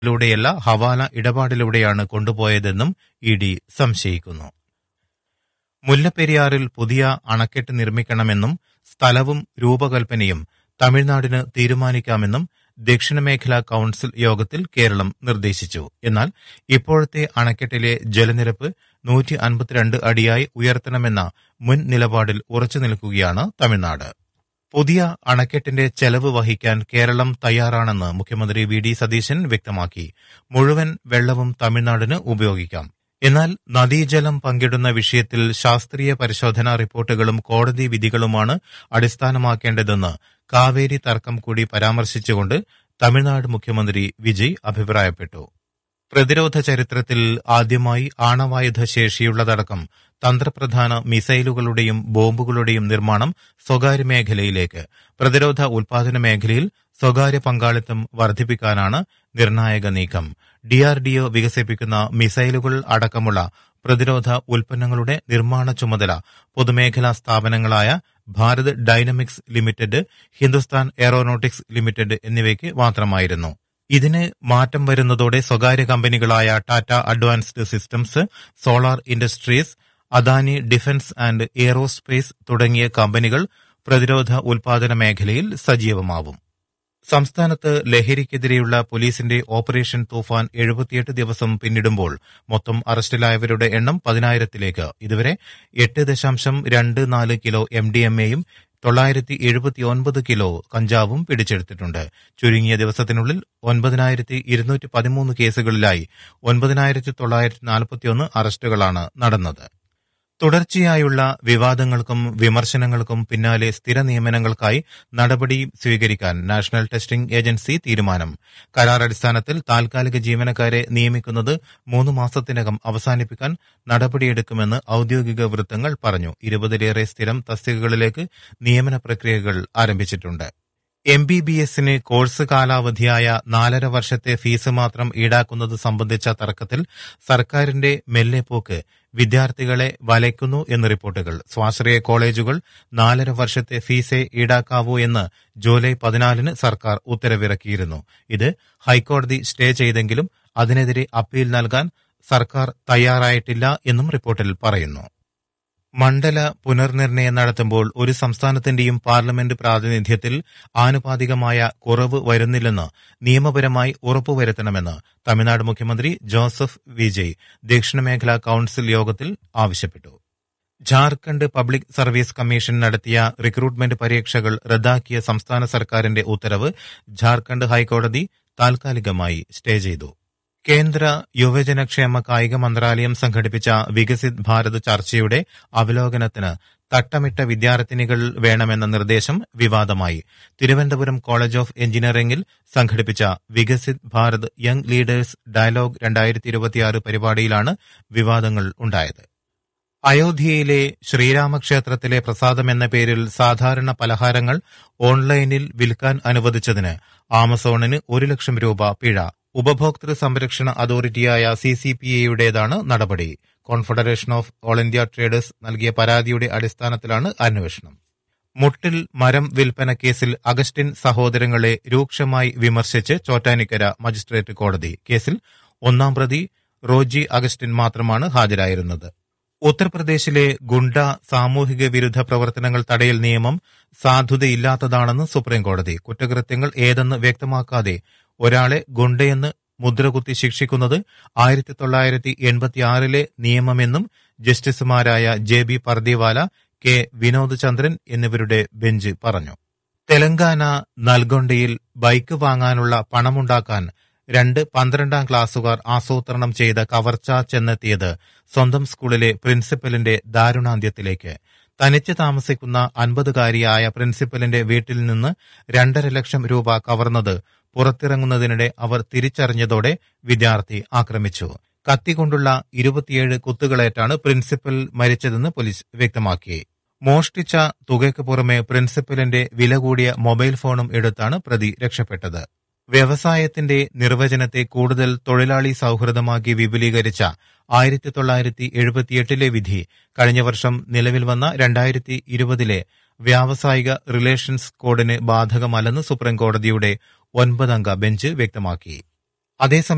ലൂടെയല്ല ഹവാല ഇടപാടിലൂടെയാണ് കൊണ്ടുപോയതെന്നും E D സംശയിക്കുന്നു മുല്ലപ്പെരിയാറിൽ പുതിയ അണക്കെട്ട് നിർമ്മിക്കണമെന്നും സ്ഥലവും രൂപകൽപ്പനയും തമിഴ്നാടിന് തീരുമാനിക്കാമെന്നും ദക്ഷിണമേഖലാ കൌൺസിൽ യോഗത്തിൽ കേരളം നിർദ്ദേശിച്ചു എന്നാൽ ഇപ്പോഴത്തെ അണക്കെട്ടിലെ ജലനിരപ്പ് നൂറ്റി അൻപത്തിരണ്ട് അടിയായി ഉയർത്തണമെന്ന മുൻ നിലപാടിൽ ഉറച്ചു നിൽക്കുകയാണ് തമിഴ്നാട് പുതിയ അണക്കെട്ടിന്റെ ചെലവ് വഹിക്കാൻ കേരളം തയ്യാറാണെന്ന് മുഖ്യമന്ത്രി വി ഡി സതീശൻ വ്യക്തമാക്കി മുഴുവൻ വെള്ളവും തമിഴ്നാടിന് ഉപയോഗിക്കാം എന്നാൽ നദീജലം പങ്കിടുന്ന വിഷയത്തിൽ ശാസ്ത്രീയ പരിശോധനാ റിപ്പോർട്ടുകളും കോടതി വിധികളുമാണ് അടിസ്ഥാനമാക്കേണ്ടതെന്ന് കാവേരി തർക്കം കൂടി പരാമർശിച്ചുകൊണ്ട് തമിഴ്നാട് മുഖ്യമന്ത്രി വിജയ് അഭിപ്രായപ്പെട്ടു പ്രതിരോധ ചരിത്രത്തിൽ ആദ്യമായി ആണവായുധ ശേഷിയുള്ളതടക്കം തന്ത്രപ്രധാന മിസൈലുകളുടെയും ബോംബുകളുടെയും നിർമ്മാണം സ്വകാര്യ മേഖലയിലേക്ക് പ്രതിരോധ ഉൽപാദന മേഖലയിൽ സ്വകാര്യ പങ്കാളിത്തം വർദ്ധിപ്പിക്കാനാണ് നിർണായക നീക്കം ഡിആർഡിഒ വികസിപ്പിക്കുന്ന മിസൈലുകൾ അടക്കമുള്ള പ്രതിരോധ ഉൽപ്പന്നങ്ങളുടെ നിർമ്മാണ ചുമതല പൊതുമേഖലാ സ്ഥാപനങ്ങളായ Bharat dynamics limited Hindustan aeronautics limited എന്നിവയ്ക്ക് മാത്രമായിരുന്നു ഇതിന് മാറ്റം വരുന്നതോടെ സ്വകാര്യ കമ്പനികളായ Tata advanced systems solar industries Adani defence and aerospace തുടങ്ങിയ കമ്പനികൾ പ്രതിരോധ ഉൽപാദന മേഖലയിൽ സജീവമാവും സംസ്ഥാനത്ത് ലഹരിക്കെതിരെയുള്ള പോലീസിന്റെ ഓപ്പറേഷൻ തൂഫാൻ എഴുപത്തിയെട്ട് ദിവസം പിന്നിടുമ്പോൾ മൊത്തം അറസ്റ്റിലായവരുടെ എണ്ണം പതിനായിരത്തിലേക്ക് ഇതുവരെ എട്ട് ദശാംശം രണ്ട് നാല് കിലോ എം ഡി എം എയും തൊള്ളായിരത്തി എഴുപത്തിയൊൻപത് കിലോ കഞ്ചാവും പിടിച്ചെടുത്തിട്ടുണ്ട് ചുരുങ്ങിയ ദിവസത്തിനുള്ളിൽ ഒൻപതിനായിരത്തി ഇരുന്നൂറ്റി പതിമൂന്ന് കേസുകളിലായി ഒൻപതിനായിരത്തി തൊള്ളായിരത്തി നാൽപ്പത്തിയൊന്ന് അറസ്റ്റുകളാണ് നടന്നത് തുടർച്ചയായുള്ള വിവാദങ്ങൾക്കും വിമർശനങ്ങൾക്കും പിന്നാലെ സ്ഥിര നിയമനങ്ങൾക്കായി നടപടി സ്വീകരിക്കാൻ നാഷണൽ ടെസ്റ്റിംഗ് ഏജൻസി തീരുമാനം കരാർ അടിസ്ഥാനത്തിൽ താൽക്കാലിക ജീവനക്കാരെ നിയമിക്കുന്നത് മൂന്ന് മാസത്തിനകം അവസാനിപ്പിക്കാൻ നടപടിയെടുക്കുമെന്ന് ഔദ്യോഗിക വൃത്തങ്ങൾ പറഞ്ഞു ഇരുപതിലേറെ സ്ഥിരം തസ്തികകളിലേക്ക് നിയമന പ്രക്രിയകൾ ആരംഭിച്ചിട്ടുണ്ട് എം ബി ബി എസിന് കോഴ്സ് കാലാവധിയായ നാലര വർഷത്തെ ഫീസ് മാത്രം ഈടാക്കുന്നത് സംബന്ധിച്ച തർക്കത്തിൽ സർക്കാരിന്റെ മെല്ലെപ്പോക്ക് വിദ്യാർത്ഥികളെ വലയ്ക്കുന്നു എന്ന് റിപ്പോർട്ടുകൾ സ്വാശ്രയ കോളേജുകൾ നാലര വർഷത്തെ ഫീസേ ഈടാക്കാവൂ എന്ന് ജൂലൈ പതിനാലിന് സർക്കാർ ഉത്തരവിറക്കിയിരുന്നു ഇത് ഹൈക്കോടതി സ്റ്റേ ചെയ്തെങ്കിലും അതിനെതിരെ അപ്പീൽ നൽകാൻ സർക്കാർ തയ്യാറായിട്ടില്ല എന്നും റിപ്പോർട്ടിൽ പറയുന്നു മണ്ഡല പുനർനിർണയം നടത്തുമ്പോൾ ഒരു സംസ്ഥാനത്തിന്റെയും പാർലമെന്റ് പ്രാതിനിധ്യത്തിൽ ആനുപാതികമായ കുറവ് വരുന്നില്ലെന്ന് നിയമപരമായി ഉറപ്പുവരുത്തണമെന്ന് തമിഴ്നാട് മുഖ്യമന്ത്രി ജോസഫ് വിജയ് ദക്ഷിണമേഖലാ കൌൺസിൽ യോഗത്തിൽ ആവശ്യപ്പെട്ടു ജാർഖണ്ഡ് പബ്ലിക് സർവീസ് കമ്മീഷൻ നടത്തിയ റിക്രൂട്ട്മെന്റ് പരീക്ഷകൾ റദ്ദാക്കിയ സംസ്ഥാന സർക്കാരിന്റെ ഉത്തരവ് ജാർഖണ്ഡ് ഹൈക്കോടതി താൽക്കാലികമായി സ്റ്റേ ചെയ്തു കേന്ദ്ര യുവജനക്ഷേമ കായിക മന്ത്രാലയം സംഘടിപ്പിച്ച വികസിത് ഭാരത് ചർച്ചയുടെ അവലോകനത്തിന് തട്ടമിട്ട വിദ്യാർത്ഥിനികൾ വേണമെന്ന നിർദ്ദേശം വിവാദമായി തിരുവനന്തപുരം കോളേജ് ഓഫ് എഞ്ചിനീയറിംഗിൽ സംഘടിപ്പിച്ച Viksit Bharat young leaders dialogue രണ്ടായിരത്തി ഇരുപത്തിയാറ് പരിപാടിയിലാണ് വിവാദങ്ങൾ ഉണ്ടായത് അയോധ്യയിലെ ശ്രീരാമക്ഷേത്രത്തിലെ പ്രസാദം എന്ന പേരിൽ സാധാരണ പലഹാരങ്ങൾ ഓൺലൈനിൽ വിൽക്കാൻ അനുവദിച്ചതിന് ആമസോണിന് ഒരു ലക്ഷം രൂപ പിഴ ഉപഭോക്തൃ സംരക്ഷണ അതോറിറ്റിയായ സി സി പി എയുടേതാണ് നടപടി confederation of all India traders നൽകിയ പരാതിയുടെ അടിസ്ഥാനത്തിലാണ് അന്വേഷണം മുട്ടിൽ മരം വിൽപ്പന കേസിൽ അഗസ്റ്റിൻ സഹോദരങ്ങളെ രൂക്ഷമായി വിമർശിച്ച് ചോറ്റാനിക്കര മജിസ്ട്രേറ്റ് കോടതി കേസിൽ ഒന്നാം പ്രതി റോജി അഗസ്റ്റിൻ മാത്രമാണ് ഹാജരായിരുന്നത് ഉത്തർപ്രദേശിലെ ഗുണ്ട സാമൂഹിക വിരുദ്ധ പ്രവർത്തനങ്ങൾ തടയൽ നിയമം സാധുതയില്ലാത്തതാണെന്ന് സുപ്രീംകോടതി കുറ്റകൃത്യങ്ങൾ ഏതെന്ന് വ്യക്തമാക്കാതെ ഒരാളെ ഗുണ്ടയെന്ന് മുദ്രകുത്തി ശിക്ഷിക്കുന്നത് ആയിരത്തി തൊള്ളായിരത്തി എൺപത്തിയാറിലെ നിയമമെന്നും ജസ്റ്റിസുമാരായ J B Pardiwala K Vinod Chandran എന്നിവരുടെ ബെഞ്ച് പറഞ്ഞു തെലങ്കാന നൽഗൊണ്ടയിൽ ബൈക്ക് വാങ്ങാനുള്ള പണമുണ്ടാക്കാൻ രണ്ട് പന്ത്രണ്ടാം ക്ലാസ്സുകാർ ആസൂത്രണം ചെയ്ത കവർച്ച ചെന്നെത്തിയത് സ്വന്തം സ്കൂളിലെ പ്രിൻസിപ്പലിന്റെ ദാരുണാന്ത്യത്തിലേക്ക് തനിച്ച് താമസിക്കുന്ന അൻപതുകാരിയായ പ്രിൻസിപ്പലിന്റെ വീട്ടിൽ നിന്ന് രണ്ടര ലക്ഷം രൂപ കവർന്നത് പുറത്തിറങ്ങുന്നതിനിടെ അവർ തിരിച്ചറിഞ്ഞതോടെ വിദ്യാർത്ഥി ആക്രമിച്ചു കത്തികൊണ്ടുള്ള ഇരുപത്തിയേഴ് കുത്തുകളേറ്റാണ് പ്രിൻസിപ്പൽ മരിച്ചതെന്ന് പോലീസ് വ്യക്തമാക്കി മോഷ്ടിച്ച തുകയ്ക്ക് പുറമെ പ്രിൻസിപ്പലിന്റെ വില കൂടിയ മൊബൈൽ ഫോണും എടുത്താണ് പ്രതി രക്ഷപ്പെട്ടത് വ്യവസായത്തിന്റെ നിർവചനത്തെ കൂടുതൽ തൊഴിലാളി സൌഹൃദമാക്കി വിപുലീകരിച്ച ആയിരത്തി തൊള്ളായിരത്തി എഴുപത്തിയെട്ടിലെ വിധി കഴിഞ്ഞ വർഷം നിലവിൽ വന്ന രണ്ടായിരത്തി ഇരുപതിലെ വ്യാവസായിക റിലേഷൻസ് കോഡിന് ബാധകമല്ലെന്ന് സുപ്രീംകോടതിയുടെ ഒൻപതംഗ ബെഞ്ച് വ്യക്തമാക്കി അതേസമയം